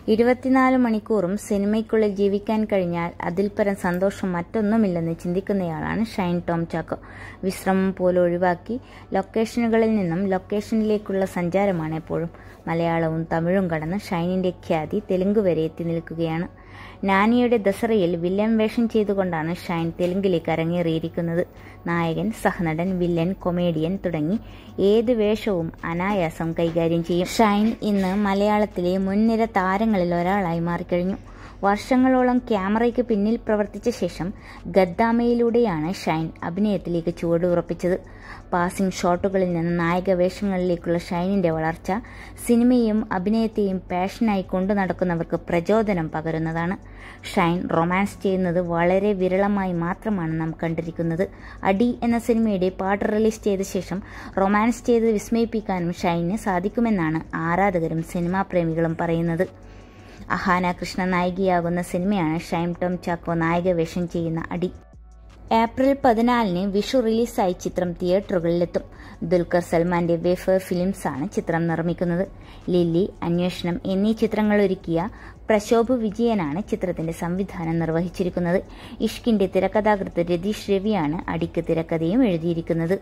ഇരുപത്തിനാല് മണിക്കൂറും സിനിമയ്ക്കുള്ളിൽ ജീവിക്കാൻ കഴിഞ്ഞാൽ അതിൽ പരം സന്തോഷം മറ്റൊന്നുമില്ലെന്ന് ചിന്തിക്കുന്നയാളാണ് ഷൈൻ ടോം ചാക്കോ വിശ്രമം പോലും ഒഴിവാക്കി ലൊക്കേഷനുകളിൽ നിന്നും ലൊക്കേഷനിലേക്കുള്ള സഞ്ചാരമാണ് എപ്പോഴും മലയാളവും തമിഴും കടന്ന് ഷൈനിന്റെ ഖ്യാതി തെലുങ്ക് വരെ എത്തി നിൽക്കുകയാണ് നാനിയുടെ ദസറയിൽ വില്ലൻ വേഷം ചെയ്തുകൊണ്ടാണ് ഷൈൻ തെലുങ്കിലേക്ക് അരങ്ങേറിയിരിക്കുന്നത് നായകൻ സഹനടൻ വില്ലൻ കൊമേഡിയൻ തുടങ്ങി ഏത് വേഷവും അനായാസം കൈകാര്യം ചെയ്യും ഷൈൻ ഇന്ന് മലയാളത്തിലെ മുൻനിര താരങ്ങളിൽ ഒരാളായി മാറിക്കഴിഞ്ഞു വർഷങ്ങളോളം ക്യാമറയ്ക്ക് പിന്നിൽ പ്രവർത്തിച്ച ശേഷം ഗദ്ദാമയിലൂടെയാണ് ഷൈൻ അഭിനയത്തിലേക്ക് ചുവടുറപ്പിച്ചത് പാസിംഗ് ഷോട്ടുകളിൽ നിന്ന് നായക വേഷങ്ങളിലേക്കുള്ള ഷൈനിന്റെ വളർച്ച സിനിമയും അഭിനയത്തെയും പാഷനായി കൊണ്ടു നടക്കുന്നവർക്ക് പ്രചോദനം പകരുന്നതാണ് ഷൈൻ റൊമാൻസ് ചെയ്യുന്നത് വളരെ വിരളമായി മാത്രമാണ് നാം കണ്ടിരിക്കുന്നത് അടി എന്ന സിനിമയുടെ പാട്ട് റിലീസ് ചെയ്ത ശേഷം റൊമാൻസ് ചെയ്ത് വിസ്മയിപ്പിക്കാനും ഷൈന് സാധിക്കുമെന്നാണ് ആരാധകരും സിനിമാ പ്രേമികളും പറയുന്നത് അഹാന കൃഷ്ണ നായികയാകുന്ന സിനിമയാണ് ഷൈം ടോം ചാക്കോ നായിക വേഷം ചെയ്യുന്ന അടി ഏപ്രിൽ പതിനാലിന് വിഷു റിലീസായി ചിത്രം തിയേറ്ററുകളിലെത്തും ദുൽഖർ സൽമാന്റെ വേഫർ ഫിലിംസാണ് ചിത്രം നിർമ്മിക്കുന്നത് ലില്ലി അന്വേഷണം എന്നീ ചിത്രങ്ങൾ ഒരുക്കിയ പ്രശോഭ് വിജയനാണ് ചിത്രത്തിന്റെ സംവിധാനം നിർവഹിച്ചിരിക്കുന്നത് ഇഷ്കിന്റെ തിരക്കഥാകൃത്ത് രതീഷ് രവിയാണ് അടിക്ക് തിരക്കഥയും എഴുതിയിരിക്കുന്നത്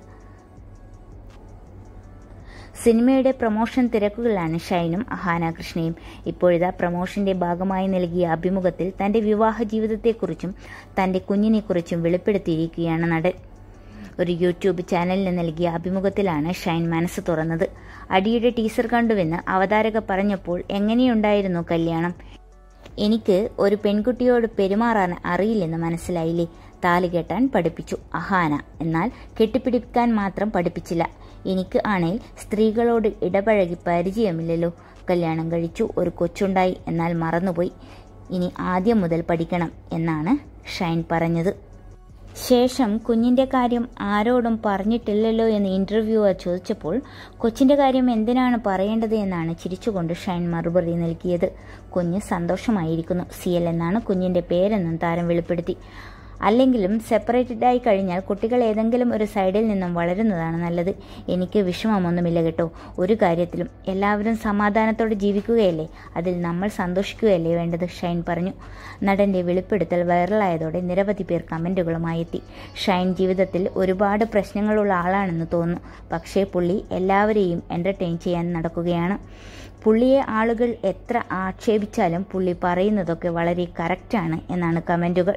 സിനിമയുടെ പ്രൊമോഷൻ തിരക്കുകളിലാണ് ഷൈനും അഹാന കൃഷ്ണയും ഇപ്പോഴിതാ പ്രൊമോഷന്റെ ഭാഗമായി നൽകിയ അഭിമുഖത്തിൽ തന്റെ വിവാഹ ജീവിതത്തെക്കുറിച്ചും തന്റെ കുഞ്ഞിനെക്കുറിച്ചും വെളിപ്പെടുത്തിയിരിക്കുകയാണ് നടൻ ഒരു യൂട്യൂബ് ചാനലിന് നൽകിയ അഭിമുഖത്തിലാണ് ഷൈൻ മനസ്സ് തുറന്നത് അടിയുടെ ടീസർ കണ്ടുവെന്ന് അവതാരക പറഞ്ഞപ്പോൾ എങ്ങനെയുണ്ടായിരുന്നു കല്യാണം എനിക്ക് ഒരു പെൺകുട്ടിയോട് പെരുമാറാൻ അറിയില്ലെന്ന് മനസ്സിലായില്ലേ താലി കെട്ടാൻ പഠിപ്പിച്ചു അഹാന എന്നാൽ കെട്ടിപ്പിടിക്കാൻ മാത്രം പഠിപ്പിച്ചില്ല എനിക്ക് ആണെങ്കിൽ സ്ത്രീകളോട് ഇടപഴകി പരിചയമില്ലല്ലോ കല്യാണം കഴിച്ചു ഒരു കൊച്ചുണ്ടായി എന്നാൽ മറന്നുപോയി ഇനി ആദ്യം മുതൽ പഠിക്കണം എന്നാണ് ഷൈൻ പറഞ്ഞത് ശേഷം കുഞ്ഞിന്റെ കാര്യം ആരോടും പറഞ്ഞിട്ടില്ലല്ലോ എന്ന് ഇന്റർവ്യൂവർ ചോദിച്ചപ്പോൾ കൊച്ചിന്റെ കാര്യം എന്തിനാണ് പറയേണ്ടത് എന്നാണ് ചിരിച്ചുകൊണ്ട് ഷൈൻ മറുപടി നൽകിയത് കുഞ്ഞ് സന്തോഷമായിരിക്കുന്നു സിയൽ എന്നാണ് കുഞ്ഞിന്റെ പേരെന്നും താരം വെളിപ്പെടുത്തി അല്ലെങ്കിലും സെപ്പറേറ്റഡ് ആയി കഴിഞ്ഞാൽ കുട്ടികൾ ഏതെങ്കിലും ഒരു സൈഡിൽ നിന്നും വളരുന്നതാണ് നല്ലത് എനിക്ക് വിഷമമൊന്നുമില്ല കേട്ടോ ഒരു കാര്യത്തിലും എല്ലാവരും സമാധാനത്തോടെ ജീവിക്കുകയല്ലേ അതിൽ നമ്മൾ സന്തോഷിക്കുകയല്ലേ വേണ്ടത് ഷൈൻ പറഞ്ഞു നടന്റെ വെളിപ്പെടുത്തൽ വൈറലായതോടെ നിരവധി പേർ കമന്റുകളുമായി എത്തി ഷൈൻ ജീവിതത്തിൽ ഒരുപാട് പ്രശ്നങ്ങളുള്ള ആളാണെന്ന് തോന്നുന്നു പക്ഷേ പുള്ളി എല്ലാവരെയും എന്റർടൈൻ ചെയ്യാൻ നടക്കുകയാണ് പുള്ളിയെ ആളുകൾ എത്ര ആക്ഷേപിച്ചാലും പുള്ളി പറയുന്നതൊക്കെ വളരെ കറക്റ്റാണ് എന്നാണ് കമന്റുകൾ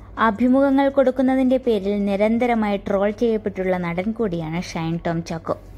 അഭിമുഖങ്ങൾ കൊടുക്കുന്നതിന്റെ പേരിൽ നിരന്തരമായി ട്രോൾ ചെയ്യപ്പെട്ടുള്ള നടൻ കൂടിയാണ് ഷൈൻ ടോം ചാക്കോ